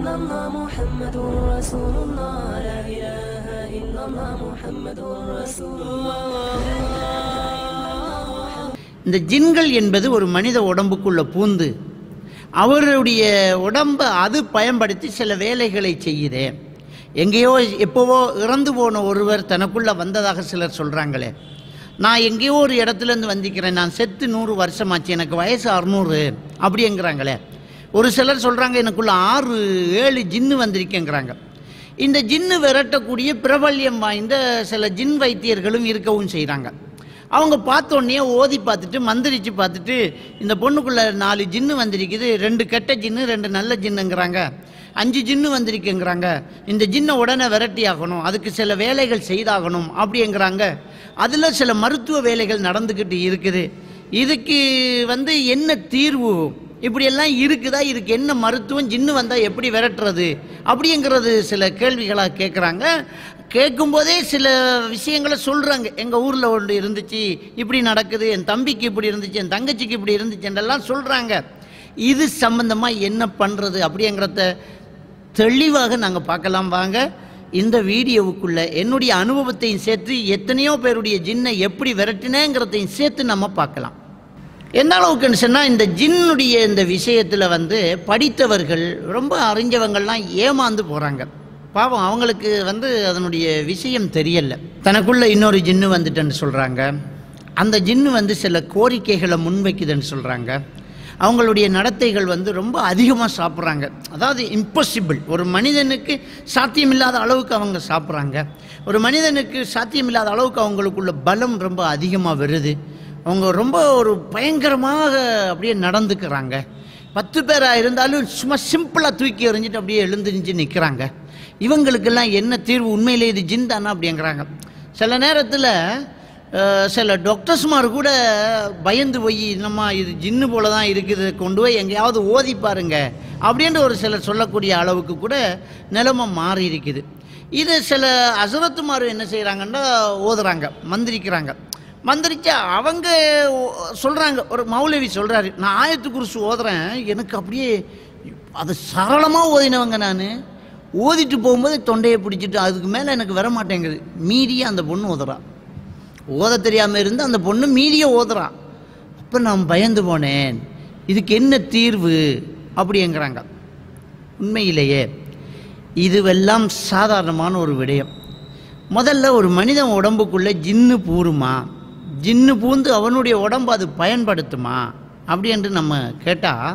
الله محمد رسول الله لا إله إلا الله محمد رسول الله இந்த ஜின்கள் என்பது ஒரு மனித உடம்புக்குள்ள பூந்து அவருடைய உடம்பை அது பயன்படுத்தி சில வேலைகளை செய்யுதே எங்கேயோ எப்போவோ இறந்து போன ஒருவர் தனக்குள்ள வந்ததாக சிலர் சொல்கிறாங்களே நான் எங்கேயோ ஒரு இடத்துலேருந்து வந்திக்கிறேன் நான் செத்து நூறு வருஷமாச்சு எனக்கு வயசு அறுநூறு அப்படிங்கிறாங்களே ஒரு சிலர் சொல்கிறாங்க எனக்குள்ள ஆறு ஏழு ஜின்னு வந்திருக்கேங்கிறாங்க இந்த ஜின்னு விரட்டக்கூடிய பிரபல்யம் வாய்ந்த சில ஜின் வைத்தியர்களும் இருக்கவும் செய்கிறாங்க அவங்க பார்த்த உடனே ஓதி பார்த்துட்டு மந்திரிச்சு பார்த்துட்டு இந்த பொண்ணுக்குள்ள நாலு ஜின்னு வந்திருக்குது ரெண்டு கெட்ட ஜின்னு ரெண்டு நல்ல ஜின்னுங்கிறாங்க அஞ்சு ஜின்னு வந்திருக்குங்கிறாங்க இந்த ஜின்னை உடனே விரட்டி ஆகணும் அதுக்கு சில வேலைகள் செய்தாகணும் அப்படிங்கிறாங்க அதில் சில மருத்துவ வேலைகள் நடந்துக்கிட்டு இருக்குது இதுக்கு வந்து என்ன தீர்வு இப்படியெல்லாம் இருக்குதா இதுக்கு என்ன மருத்துவம் ஜின்னு வந்தால் எப்படி விரட்டுறது அப்படிங்கிறது சில கேள்விகளாக கேட்குறாங்க கேட்கும்போதே சில விஷயங்களை சொல்கிறாங்க எங்கள் ஊரில் ஒன்று இருந்துச்சு இப்படி நடக்குது என் தம்பிக்கு இப்படி இருந்துச்சு என் தங்கச்சிக்கு இப்படி இருந்துச்சுன்றெல்லாம் சொல்கிறாங்க இது சம்பந்தமாக என்ன பண்ணுறது அப்படிங்கிறத தெளிவாக நாங்கள் பார்க்கலாம் வாங்க இந்த வீடியோவுக்குள்ள என்னுடைய அனுபவத்தையும் சேர்த்து எத்தனையோ பேருடைய ஜின்னை எப்படி விரட்டினேங்கிறதையும் சேர்த்து நம்ம பார்க்கலாம் எந்த அளவுக்குன்னு சொன்னால் இந்த ஜின்னுடைய இந்த விஷயத்தில் வந்து படித்தவர்கள் ரொம்ப அறிஞ்சவங்கள்லாம் ஏமாந்து போகிறாங்க பாவம் அவங்களுக்கு வந்து அதனுடைய விஷயம் தெரியல தனக்குள்ள இன்னொரு ஜின்னு வந்துட்டேன்னு சொல்கிறாங்க அந்த ஜின்னு வந்து சில கோரிக்கைகளை முன்வைக்குதுன்னு சொல்கிறாங்க அவங்களுடைய நடத்தைகள் வந்து ரொம்ப அதிகமாக சாப்பிட்றாங்க அதாவது இம்பாசிபிள் ஒரு மனிதனுக்கு சாத்தியமில்லாத அளவுக்கு அவங்க சாப்பிட்றாங்க ஒரு மனிதனுக்கு சாத்தியமில்லாத அளவுக்கு அவங்களுக்குள்ள பலம் ரொம்ப அதிகமாக வருது அவங்க ரொம்ப ஒரு பயங்கரமாக அப்படியே நடந்துக்கிறாங்க பத்து பேராக இருந்தாலும் சும்மா சிம்பிளாக தூக்கி எறிஞ்சிட்டு அப்படியே எழுந்திரிஞ்சு நிற்கிறாங்க இவங்களுக்கெல்லாம் என்ன தீர்வு உண்மையிலே இது ஜின் தானா அப்படிங்கிறாங்க சில நேரத்தில் சில டாக்டர்ஸ்மார் கூட பயந்து போய் நம்ம இது ஜின்னு போல தான் இருக்குது கொண்டு போய் எங்கேயாவது ஓதி பாருங்க அப்படின்ற ஒரு சிலர் சொல்லக்கூடிய அளவுக்கு கூட நிலைமை மாறி இருக்குது இது சில அசுரத்துமார் என்ன செய்கிறாங்கன்னா ஓதுறாங்க மந்திரிக்கிறாங்க மந்திரிச்சா அவங்க சொல்கிறாங்க ஒரு மௌலவி சொல்கிறாரு நான் ஆயத்து குருசு ஓதுறேன் எனக்கு அப்படியே அது சரளமாக ஓதினவங்க நான் ஓதிட்டு போகும்போது தொண்டையை பிடிச்சிட்டு அதுக்கு மேலே எனக்கு வர மாட்டேங்குது மீறிய அந்த பொண்ணு ஓதுறா ஓத தெரியாமல் இருந்து அந்த பொண்ணு மீறிய ஓதுறா அப்போ நான் பயந்து போனேன் இதுக்கு என்ன தீர்வு அப்படிங்கிறாங்க உண்மையிலேயே இதுவெல்லாம் சாதாரணமான ஒரு விடயம் முதல்ல ஒரு மனிதன் உடம்புக்குள்ளே ஜின்னு பூருமா ஜின்னு பூந்து அவனுடைய உடம்பு அது பயன்படுத்துமா அப்படி என்று நம்ம கேட்டால்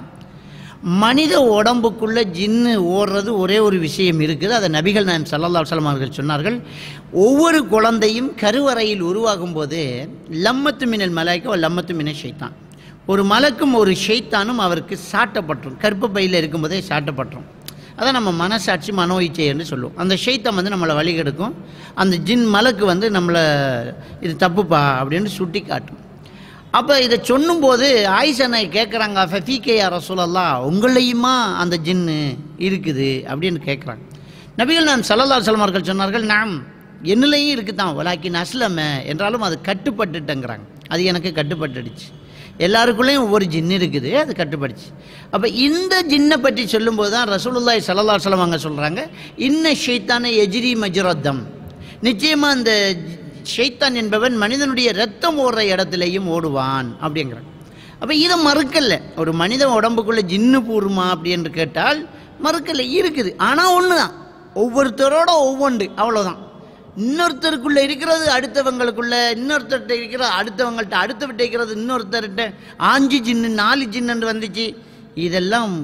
மனித உடம்புக்குள்ள ஜின்னு ஓடுறது ஒரே ஒரு விஷயம் இருக்குது அதை நபிகள் நான் சல்லல்லா அலுவலம் அவர்கள் சொன்னார்கள் ஒவ்வொரு குழந்தையும் கருவறையில் உருவாகும் போது லம்மத்து மினல் மலாய்க்கு லம்மத்து மின ஷைத்தான் ஒரு மலக்கும் ஒரு ஷைத்தானும் அவருக்கு சாட்டப்பட்டுரும் கற்ப பையில் இருக்கும்போதே சாட்டப்பட்டுரும் அதான் நம்ம மனசாட்சி மனோ இச்சைன்னு சொல்லுவோம் அந்த ஷைத்தம் வந்து நம்மளை வழிகெடுக்கும் அந்த ஜின் மலக்கு வந்து நம்மளை இது தப்புப்பா அப்படின்னு சுட்டி காட்டும் அப்போ இதை சொல்லும்போது ஆயிஷனை கேட்குறாங்க ஃபீகேயா ரசூலல்லா உங்களையுமா அந்த ஜின்னு இருக்குது அப்படின்னு கேட்குறாங்க நபிகள் நான் சல்லல்லா சலமார்கள் சொன்னார்கள் நாம் என்னிலையும் இருக்குதான் வலாக்கின் அஸ்லம என்றாலும் அது கட்டுப்பட்டுட்டேங்கிறாங்க அது எனக்கு கட்டுப்பட்டுடுச்சு எல்லாருக்குள்ளேயும் ஒவ்வொரு ஜின்னு இருக்குது அது கட்டுப்படுச்சு அப்போ இந்த ஜின்னை பற்றி சொல்லும்போது தான் ரசூலுல்லாய் சல்லல்லா சலம் அங்கே சொல்கிறாங்க இன்ன ஷைத்தான எஜிரி மஜுரத்தம் நிச்சயமாக அந்த ஷைத்தான் என்பவன் மனிதனுடைய ரத்தம் ஓடுற இடத்துலையும் ஓடுவான் அப்படிங்கிறான் அப்போ இதை மறுக்கல ஒரு மனித உடம்புக்குள்ள ஜின்னு பூருமா அப்படின்னு கேட்டால் மறுக்கல இருக்குது ஆனால் ஒன்று தான் ஒவ்வொருத்தரோட ஒவ்வொன்று அவ்வளோதான் இன்னொருத்தருக்குள்ள இருக்கிறது அடுத்தவங்களுக்குள்ள இன்னொருத்தர்கிட்ட இருக்கிற அடுத்தவங்கள்ட்ட அடுத்தவிட்ட இருக்கிறது இன்னொருத்தர்கிட்ட ஆஞ்சு ஜின்னு நாலு ஜின்னு வந்துச்சு இதெல்லாம்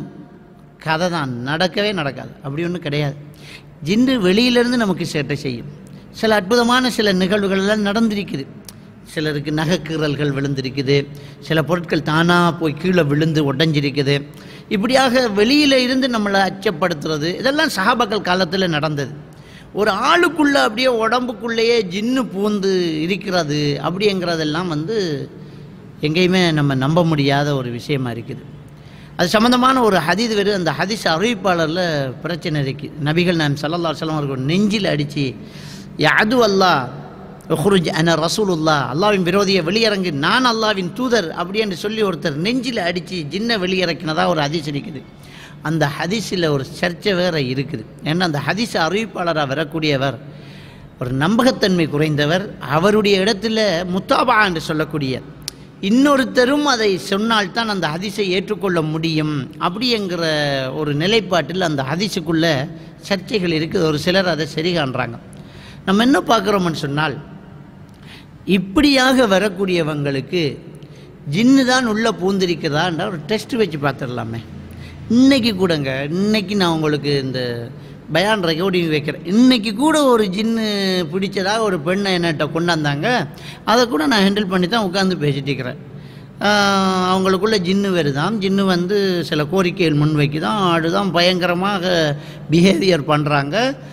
கதை தான் நடக்கவே நடக்காது அப்படி ஒன்றும் கிடையாது ஜின்னு வெளியிலேருந்து நமக்கு சேட்டை செய்யும் சில அற்புதமான சில நிகழ்வுகள் எல்லாம் நடந்திருக்குது சிலருக்கு நகைக்கீறல்கள் விழுந்திருக்குது சில பொருட்கள் தானாக போய் கீழே விழுந்து உடஞ்சிருக்குது இப்படியாக வெளியில் இருந்து நம்மளை அச்சப்படுத்துறது இதெல்லாம் சகாபாக்கள் காலத்தில் நடந்தது ஒரு ஆளுக்குள்ள அப்படியே உடம்புக்குள்ளேயே ஜின்னு பூந்து இருக்கிறது அப்படிங்கிறதெல்லாம் வந்து எங்கேயுமே நம்ம நம்ப முடியாத ஒரு விஷயமா இருக்குது அது சம்மந்தமான ஒரு ஹதீது வருது அந்த ஹதீஸ் அறிவிப்பாளரில் பிரச்சனை இருக்குது நபிகள் நான் சல்லல்லா சலம் அவர்கள் நெஞ்சில் அடித்து யாது அல்லா ஹுருஜ் அன ரசூலுல்லா அல்லாவின் விரோதியை வெளியிறங்கு நான் அல்லாவின் தூதர் அப்படி என்று சொல்லி ஒருத்தர் நெஞ்சில் அடித்து ஜின்ன வெளியிறக்கினதா ஒரு ஹதீஸ் இருக்குது அந்த ஹதீஸில் ஒரு சர்ச்சை வேற இருக்குது ஏன்னா அந்த ஹதீஸ் அறிவிப்பாளராக வரக்கூடியவர் ஒரு நம்பகத்தன்மை குறைந்தவர் அவருடைய இடத்துல முத்தாபா என்று சொல்லக்கூடிய இன்னொருத்தரும் அதை சொன்னால்தான் அந்த ஹதீஸை ஏற்றுக்கொள்ள முடியும் அப்படிங்கிற ஒரு நிலைப்பாட்டில் அந்த ஹதீஸுக்குள்ள சர்ச்சைகள் இருக்குது ஒரு சிலர் அதை சரி காண்றாங்க நம்ம என்ன பார்க்குறோம்னு சொன்னால் இப்படியாக வரக்கூடியவங்களுக்கு ஜின்னு தான் உள்ளே பூந்திருக்குதான்ற ஒரு டெஸ்ட் வச்சு பார்த்துடலாமே இன்னைக்கு கூடங்க இன்னைக்கு நான் உங்களுக்கு இந்த பயான் ரெக்கார்டிங் வைக்கிறேன் இன்னைக்கு கூட ஒரு ஜின்னு பிடிச்சதாக ஒரு பெண்ணை என்னட்ட கொண்டாந்தாங்க அதை கூட நான் ஹேண்டில் பண்ணி தான் உட்காந்து பேசிட்டு இருக்கிறேன் ஆஹ் அவங்களுக்குள்ள ஜின்னு வருதாம் ஜின்னு வந்து சில கோரிக்கைகள் முன்வைக்குதான் அதுதான் பயங்கரமாக பிஹேவியர் பண்ணுறாங்க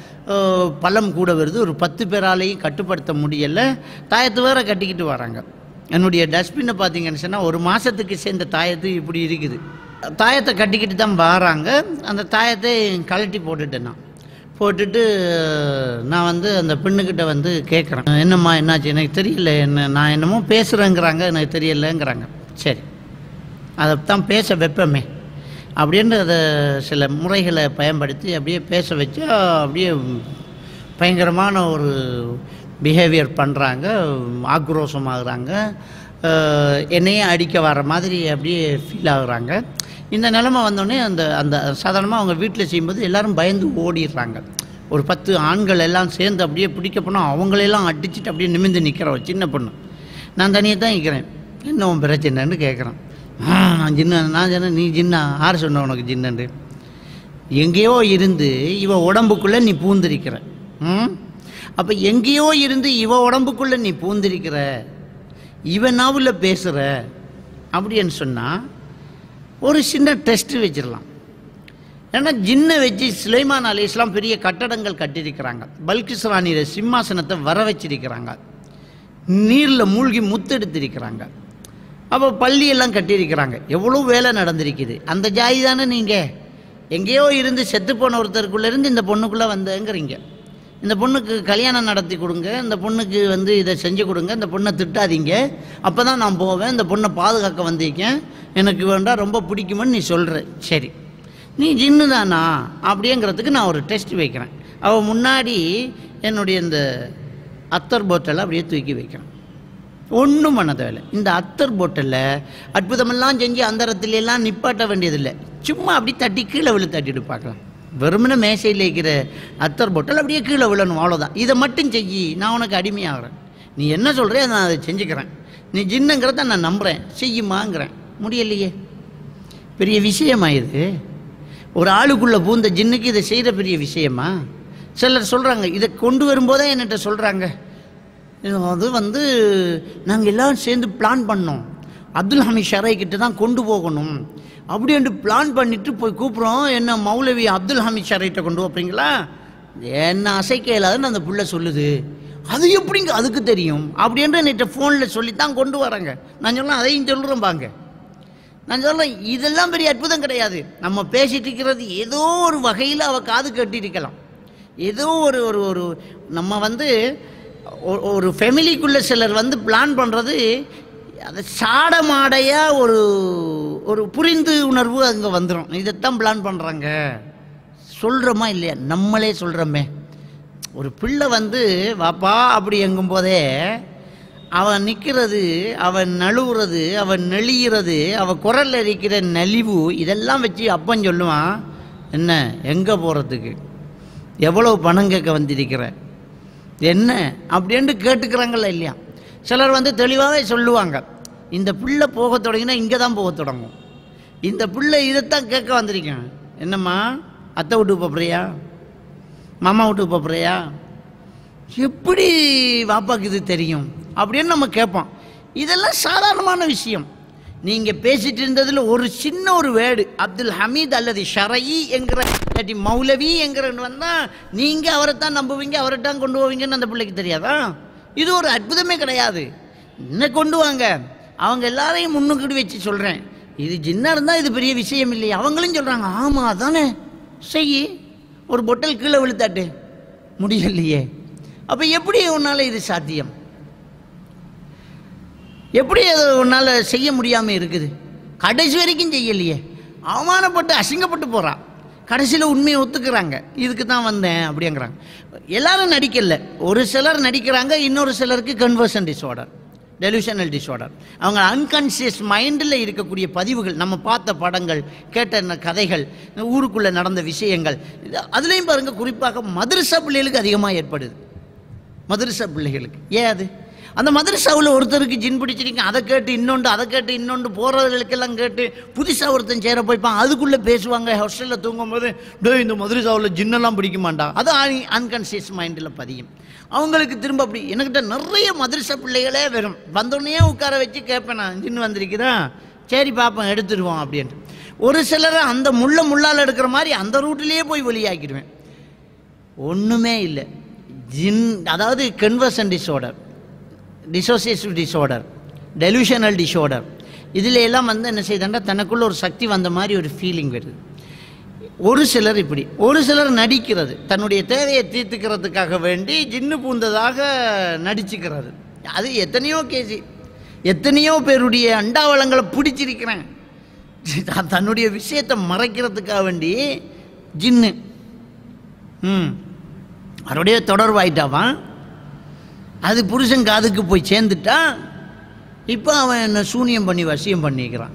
பலம் கூட வருது ஒரு பத்து பேராலையும் கட்டுப்படுத்த முடியலை தாயத்து வேற கட்டிக்கிட்டு வராங்க என்னுடைய டஸ்ட்பினை பார்த்தீங்கன்னு சொன்னால் ஒரு மாதத்துக்கு சேர்ந்த தாயத்து இப்படி இருக்குது தாயத்தை கட்டிக்கிட்டு தான் வராங்க அந்த தாயத்தை கழட்டி போட்டுட்டேன் நான் போட்டுட்டு நான் வந்து அந்த பெண்ணுக்கிட்ட வந்து கேட்குறேன் என்னம்மா என்னாச்சு எனக்கு தெரியல என்ன நான் என்னமோ பேசுகிறேங்கிறாங்க எனக்கு தெரியலங்கிறாங்க சரி அதைத்தான் பேச வைப்பமே அப்படின்ற அதை சில முறைகளை பயன்படுத்தி அப்படியே பேச வச்சா அப்படியே பயங்கரமான ஒரு பிஹேவியர் பண்ணுறாங்க ஆக்ரோஷமாகறாங்க அஹ், என்னையே அடிக்க வர மாதிரி அப்படியே ஃபீல் ஆகுறாங்க இந்த நிலமை வந்தோடனே அந்த அந்த சாதாரணமாக அவங்க வீட்டில் செய்யும்போது எல்லாரும் பயந்து ஓடிடுறாங்க ஒரு பத்து ஆண்கள் எல்லாம் சேர்ந்து அப்படியே பிடிக்க போனால் அவங்களெல்லாம் அடிச்சுட்டு அப்படியே நிமிந்து நிற்கிற ஒரு சின்ன பொண்ணு நான் தனியாக தான் நிற்கிறேன் என்ன உன் பிரச்சனைன்னு கேட்குறேன் ஆ நான் ஜின்ன நான் சொன்ன நீ ஜின்னா யார் சொன்ன உனக்கு ஜின்னண்டு எங்கேயோ இருந்து இவ உடம்புக்குள்ளே நீ பூந்திருக்கிற ம் அப்போ எங்கேயோ இருந்து இவ உடம்புக்குள்ளே நீ பூந்திருக்கிற இவ நாவில் பேசுகிற அப்படின்னு சொன்னால் ஒரு சின்ன டெஸ்ட் வச்சிடலாம் ஏன்னா ஜின்னை வச்சு சுலைமான் அலி இஸ்லாம் பெரிய கட்டடங்கள் கட்டியிருக்கிறாங்க பல்கிஸ் ராணியில சிம்மாசனத்தை வர வச்சிருக்கிறாங்க நீரில் மூழ்கி முத்தெடுத்திருக்கிறாங்க அப்போ பள்ளியெல்லாம் கட்டியிருக்கிறாங்க எவ்வளோ வேலை நடந்திருக்குது அந்த ஜாதி தானே நீங்கள் எங்கேயோ இருந்து செத்து போன ஒருத்தருக்குள்ளே இருந்து இந்த பொண்ணுக்குள்ளே வந்தேங்கிறீங்க இந்த பொண்ணுக்கு கல்யாணம் நடத்தி கொடுங்க இந்த பொண்ணுக்கு வந்து இதை செஞ்சு கொடுங்க இந்த பொண்ணை திட்டாதீங்க அப்போ தான் நான் போவேன் இந்த பொண்ணை பாதுகாக்க வந்திருக்கேன் எனக்கு வேண்டாம் ரொம்ப பிடிக்குமென்னு நீ சொல்கிற சரி நீ ஜின்னு தானா அப்படிங்கிறதுக்கு நான் ஒரு டெஸ்ட் வைக்கிறேன் அவள் முன்னாடி என்னுடைய இந்த அத்தர் போத்தலை அப்படியே தூக்கி வைக்கிறேன் ஒன்றும் பண்ண தேவையில்லை இந்த அத்தர் போட்டலில் அற்புதமெல்லாம் செஞ்சு அந்தரத்துல எல்லாம் நிப்பாட்ட வேண்டியதில்லை சும்மா அப்படி தட்டி கீழே விழு தட்டிட்டு பார்க்கலாம் வெறுமனே மேசையில் இருக்கிற அத்தர் போட்டல் அப்படியே கீழே விழணும் அவ்வளோதான் இதை மட்டும் செஞ்சு நான் உனக்கு அடிமையாகிறேன் நீ என்ன சொல்கிறே நான் அதை செஞ்சுக்கிறேன் நீ ஜின்னுங்கிறத நான் நம்புகிறேன் செய்யுமாங்கிறேன் முடியலையே பெரிய விஷயமா இது ஒரு ஆளுக்குள்ளே பூந்த ஜின்னுக்கு இதை செய்கிற பெரிய விஷயமா சிலர் சொல்கிறாங்க இதை கொண்டு வரும்போதே என்கிட்ட சொல்கிறாங்க அது வந்து நாங்கள் எல்லாம் சேர்ந்து பிளான் பண்ணோம் அப்துல் ஹமீத் ஷரை கிட்ட தான் கொண்டு போகணும் அப்படின்ட்டு பிளான் பண்ணிட்டு போய் கூப்பிட்றோம் என்ன மௌலவி அப்துல் ஹமீத் ஷரைட்ட கொண்டு வைப்பீங்களா என்ன அசைக்க இயலாதுன்னு அந்த புள்ள சொல்லுது அது எப்படிங்க அதுக்கு தெரியும் அப்படின்ற என்கிட்ட ஃபோனில் சொல்லி தான் கொண்டு வராங்க நான் சொல்ல அதையும் சொல்கிறேன் பாங்க நான் சொல்றேன் இதெல்லாம் பெரிய அற்புதம் கிடையாது நம்ம பேசிட்டு இருக்கிறது ஏதோ ஒரு வகையில் அவ காது கட்டிருக்கலாம் ஏதோ ஒரு ஒரு ஒரு நம்ம வந்து ஒ- ஒரு ஃபெமிலிக்குள்ள சிலர் வந்து பிளான் பண்ணுறது அது சாடமாடையாக ஒரு ஒரு புரிந்து உணர்வு அங்கே வந்துடும் இதைத்தான் பிளான் பண்ணுறாங்க சொல்கிறோமா இல்லையா நம்மளே சொல்கிறோமே ஒரு பிள்ளை வந்து வாப்பா அப்படி எங்கும் போதே அவன் நிற்கிறது அவன் நழுவுறது அவன் நெளிகிறது அவன் குரல்ல இருக்கிற நலிவு இதெல்லாம் வச்சு அப்பன் சொல்லுவான் என்ன எங்கே போகிறதுக்கு எவ்வளவு பணம் கேட்க வந்திருக்கிற என்ன அப்படின்ட்டு கேட்டுக்கிறாங்களா இல்லையா சிலர் வந்து தெளிவாகவே சொல்லுவாங்க இந்த பிள்ளை போக தொடங்கினா இங்கே தான் போக தொடங்கும் இந்த பிள்ளை இதைத்தான் கேட்க வந்திருக்கேன் என்னம்மா அத்தை வீட்டுக்கு போப்பிறியா மாமா வீட்டுக்கு போப்பிறியா எப்படி வாப்பாக்கு இது தெரியும் அப்படின்னு நம்ம கேட்போம் இதெல்லாம் சாதாரணமான விஷயம் நீங்கள் பேசிட்டு இருந்ததில் ஒரு சின்ன ஒரு வேர்டு அப்துல் ஹமீத் அல்லது ஷரயி என்கிற இல்லாட்டி மௌலவி என்கிறன்னு வந்தால் நீங்கள் அவரை தான் நம்புவீங்க அவரை தான் கொண்டு போவீங்கன்னு அந்த பிள்ளைக்கு தெரியாதா இது ஒரு அற்புதமே கிடையாது என்ன கொண்டு வாங்க அவங்க எல்லாரையும் முன்னுக்கிட்டு வச்சு சொல்கிறேன் இது ஜின்னா இருந்தால் இது பெரிய விஷயம் இல்லையே அவங்களும் சொல்கிறாங்க ஆமாம் அதானே செய் ஒரு பொட்டல் கீழே விழுத்தாட்டு முடியலையே அப்போ எப்படி உன்னால் இது சாத்தியம் எப்படி அது உன்னால் செய்ய முடியாமல் இருக்குது கடைசி வரைக்கும் செய்யலையே அவமானப்பட்டு அசிங்கப்பட்டு போகிறான் கடைசியில் உண்மையை ஒத்துக்கிறாங்க இதுக்கு தான் வந்தேன் அப்படிங்கிறாங்க எல்லாரும் நடிக்கல ஒரு சிலர் நடிக்கிறாங்க இன்னொரு சிலருக்கு கன்வர்ஷன் டிஸார்டர் டெலியூஷனல் டிஸார்டர் அவங்க அன்கான்சியஸ் மைண்டில் இருக்கக்கூடிய பதிவுகள் நம்ம பார்த்த படங்கள் கேட்ட ந- கதைகள் ஊருக்குள்ளே நடந்த விஷயங்கள் இது- அதுலேயும் பாருங்க குறிப்பாக மதரசா பிள்ளைகளுக்கு அதிகமாக ஏற்படுது மதரசா பிள்ளைகளுக்கு ஏன் அது அந்த மதரசாவில் ஒருத்தருக்கு ஜின் பிடிச்சிருக்க அதை கேட்டு இன்னொன்று அதை கேட்டு இன்னொன்று போகிறவர்களுக்கெல்லாம் கேட்டு புதுசாக ஒருத்தன் சேர போய்ப்பான் அதுக்குள்ளே பேசுவாங்க ஹாஸ்டலில் தூங்கும்போது டே இந்த மதுரசாவில் ஜின்னெல்லாம் பிடிக்குமாண்டா அது அன்கான்சியஸ் மைண்டில் பதியும் அவங்களுக்கு திரும்ப அப்படி என்கிட்ட நிறைய மதரசா பிள்ளைகளே வரும் வந்தோடனே உட்கார வச்சு கேட்பேன் நான் ஜின் வந்திருக்குதா சரி பார்ப்போம் எடுத்துடுவோம் அப்படின்ட்டு ஒரு சிலரை அந்த முள்ள முள்ளால் எடுக்கிற மாதிரி அந்த ரூட்லேயே போய் வெளியாக்கிடுவேன் ஒன்றுமே இல்லை ஜின் அதாவது conversion disorder dissociative disorder delusional disorder இதில் எல்லாம் வந்து என்ன செய்தாண்டா தனக்குள்ள ஒரு சக்தி வந்த மாதிரி ஒரு ஃபீலிங் வருது ஒரு சிலர் இப்படி ஒரு சிலர் நடிக்கிறது தன்னுடைய தேவையை தீர்த்துக்கிறதுக்காக வேண்டி ஜின்னு பூந்ததாக நடிச்சுக்கிறது அது எத்தனையோ கேஜி எத்தனையோ பேருடைய அண்டாவளங்களை பிடிச்சிருக்கிறேன் த- தன்னுடைய விஷயத்தை மறைக்கிறதுக்காக வேண்டி ஜின்னு ம் அவருடைய தொடர்பாயிட்டாவான் அது புருஷன் காதுக்கு போய் சேர்ந்துட்டா இப்போ அவன் என்னை சூனியம் பண்ணி வசியம் பண்ணிக்கிறான்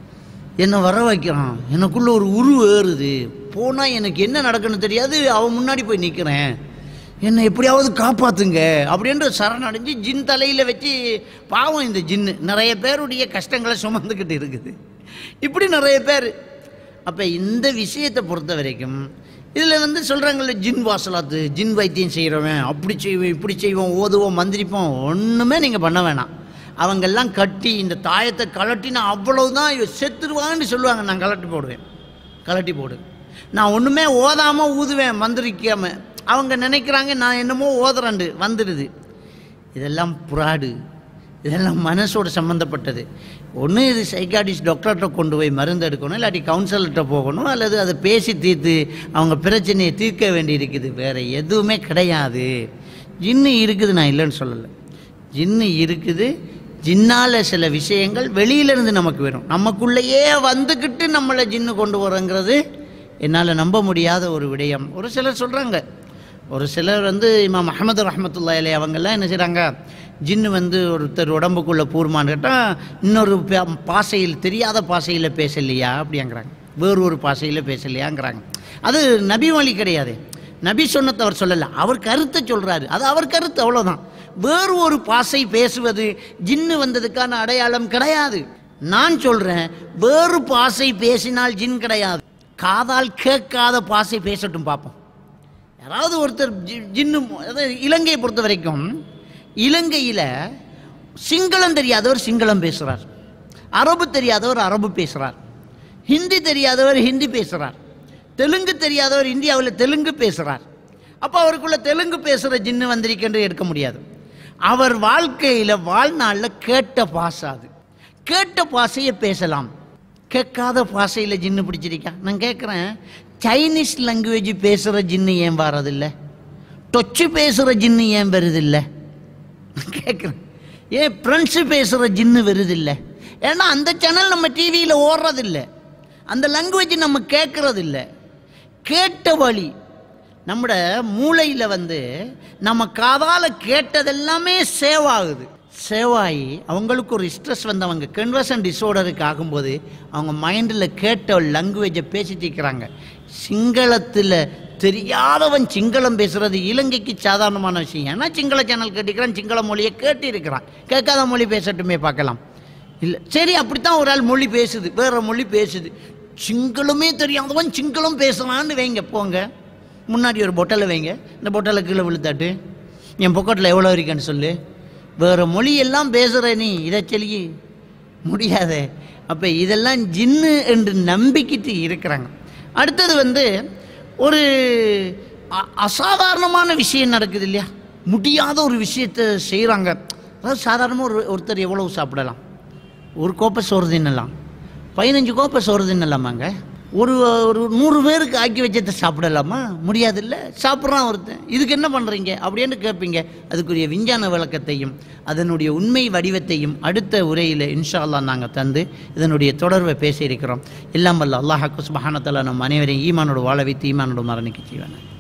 என்னை வர வைக்கிறான் எனக்குள்ள ஒரு உரு ஏறுது போனால் எனக்கு என்ன நடக்குன்னு தெரியாது அவன் முன்னாடி போய் நிற்கிறேன் என்னை எப்படியாவது காப்பாத்துங்க அப்படின்ற சரணடைஞ்சு ஜின் தலையில் வச்சு பாவம் இந்த ஜின்னு நிறைய பேருடைய கஷ்டங்களை சுமந்துக்கிட்டு இருக்குது இப்படி நிறைய பேர் அப்போ இந்த விஷயத்தை பொறுத்த வரைக்கும் இதில் வந்து சொல்கிறாங்கல்ல ஜின் வாசலாத்து ஜின் வைத்தியம் செய்கிறவன் அப்படி செய்வோம் இப்படி செய்வோம் ஓதுவோம் மந்திரிப்போம் ஒன்றுமே நீங்கள் பண்ண வேணாம் அவங்கெல்லாம் கட்டி இந்த தாயத்தை கலட்டினா அவ்வளவுதான் இவ செத்துருவான்னு சொல்லுவாங்க நான் கலட்டி போடுவேன் கலட்டி போடு நான் ஒன்றுமே ஓதாமல் ஊதுவேன் மந்திரிக்காம அவங்க நினைக்கிறாங்க நான் என்னமோ ஓதுறேன்டு வந்துடுது இதெல்லாம் புறாடு இதெல்லாம் மனசோட சம்மந்தப்பட்டது ஒன்று இது சைக்காட்டிஸ்ட் டாக்டர்கிட்ட கொண்டு போய் மருந்து எடுக்கணும் இல்லாட்டி கவுன்சிலர்கிட்ட போகணும் அல்லது அதை பேசி தீர்த்து அவங்க பிரச்சனையை தீர்க்க வேண்டி இருக்குது வேறு எதுவுமே கிடையாது ஜின்னு இருக்குது நான் இல்லைன்னு சொல்லலை ஜின்னு இருக்குது ஜின்னால சில விஷயங்கள் வெளியிலேருந்து நமக்கு வரும் நமக்குள்ளேயே வந்துக்கிட்டு நம்மளை ஜின்னு கொண்டு வரோங்கிறது என்னால் நம்ப முடியாத ஒரு விடயம் ஒரு சிலர் சொல்கிறாங்க ஒரு சிலர் வந்து இமாம் அஹமது ரஹமத்துல்லா அலி அவங்கெல்லாம் என்ன செய்கிறாங்க ஜின்னு வந்து ஒருத்தர் உடம்புக்குள்ளே பூர்மான்னு கேட்டால் இன்னொரு பா- பாசையில் தெரியாத பாசையில் பேசலையா அப்படிங்கிறாங்க வேறு ஒரு பாசையில் பேசலையாங்கிறாங்க அது நபி வழி கிடையாது நபி சொன்னதை அவர் சொல்லலை அவர் கருத்தை சொல்கிறாரு அது அவர் கருத்து அவ்வளோதான் வேறு ஒரு பாசை பேசுவது ஜின்னு வந்ததுக்கான அடையாளம் கிடையாது நான் சொல்கிறேன் வேறு பாசை பேசினால் ஜின் கிடையாது காதால் கேட்காத பாசை பேசட்டும் பார்ப்போம் யாராவது ஒருத்தர் ஜி- ஜின்னு அதாவது இலங்கையை பொறுத்த வரைக்கும் இலங்கையில் சிங்களம் தெரியாதவர் சிங்களம் பேசுகிறார் அரபு தெரியாதவர் அரபு பேசுகிறார் ஹிந்தி தெரியாதவர் ஹிந்தி பேசுகிறார் தெலுங்கு தெரியாதவர் இந்தியாவில் தெலுங்கு பேசுகிறார் அப்போ அவருக்குள்ள தெலுங்கு பேசுகிற ஜின்னு வந்திருக்கென்று எடுக்க முடியாது அவர் வாழ்க்கையில் வாழ்நாளில் கேட்ட பாசை அது கேட்ட பாசையை பேசலாம் கேட்காத பாசையில் ஜின்னு பிடிச்சிருக்கா நான் கேட்குறேன் சைனீஸ் லாங்குவேஜ் பேசுகிற ஜின்னு ஏன் வர்றதில்ல டொச்சு பேசுகிற ஜின்னு ஏன் வருதில்ல கேட்குறேன் ஏன் ஃப்ரெண்ட்ஸு பேசுகிற ஜின்னு வருதில்ல ஏன்னா அந்த சேனல் நம்ம டிவியில் ஓடுறதில்ல அந்த லாங்குவேஜ் நம்ம கேட்குறதில்ல கேட்ட வழி நம்மட மூளையில் வந்து நம்ம காதால் கேட்டதெல்லாமே சேவ் ஆகுது சேவ் ஆகி அவங்களுக்கு ஒரு ஸ்ட்ரெஸ் வந்தவங்க கன்வர்ஷன் டிஸார்டருக்கு ஆகும்போது அவங்க மைண்டில் கேட்ட லாங்குவேஜை பேசிட்டு இருக்கிறாங்க சிங்களத்தில் தெரியாதவன் சிங்களம் பேசுறது இலங்கைக்கு சாதாரணமான விஷயம் ஏன்னா சிங்கள சேனல் கேட்டிருக்கிறான் சிங்கள மொழியை கேட்டு இருக்கிறான் கேட்காத மொழி பேசட்டுமே பார்க்கலாம் இல்லை சரி அப்படித்தான் ஒரு ஆள் மொழி பேசுது வேற மொழி பேசுது சிங்களமே தெரியாதவன் சிங்களம் பேசுறான்னு வைங்க போங்க முன்னாடி ஒரு பொட்டலை வைங்க இந்த பொட்டலை கீழே விழுத்தாட்டு என் பொக்கெட்டில் எவ்வளோ இருக்கேன்னு சொல்லு வேற மொழியெல்லாம் பேசுகிற நீ இதை சொல்லி முடியாதே அப்போ இதெல்லாம் ஜின்னு என்று நம்பிக்கிட்டு இருக்கிறாங்க அடுத்தது வந்து ஒரு அ- அசாதாரணமான விஷயம் நடக்குது இல்லையா முடியாத ஒரு விஷயத்தை செய்கிறாங்க அதாவது சாதாரணமாக ஒரு ஒருத்தர் எவ்வளவு சாப்பிடலாம் ஒரு கோப்பை சோறு தின்னலாம் பதினஞ்சு கோப்பை சோறு தின்னலாமாங்க ஒரு ஒரு நூறு பேருக்கு ஆக்கி வச்சதை சாப்பிடலாமா முடியாதுல்ல சாப்பிட்றான் ஒருத்தன் இதுக்கு என்ன பண்ணுறீங்க அப்படின்னு கேட்பீங்க அதுக்குரிய விஞ்ஞான விளக்கத்தையும் அதனுடைய உண்மை வடிவத்தையும் அடுத்த உரையில் இன்ஷா அல்லாஹ் நாங்கள் தந்து இதனுடைய தொடர்பை பேசியிருக்கிறோம் எல்லாம் வல்ல அல்லாஹ் சுபஹானத்தாலா நம் அனைவரையும் ஈமானோடு வாழ வைத்து ஈமானோடு மரணிக்க செய்வானே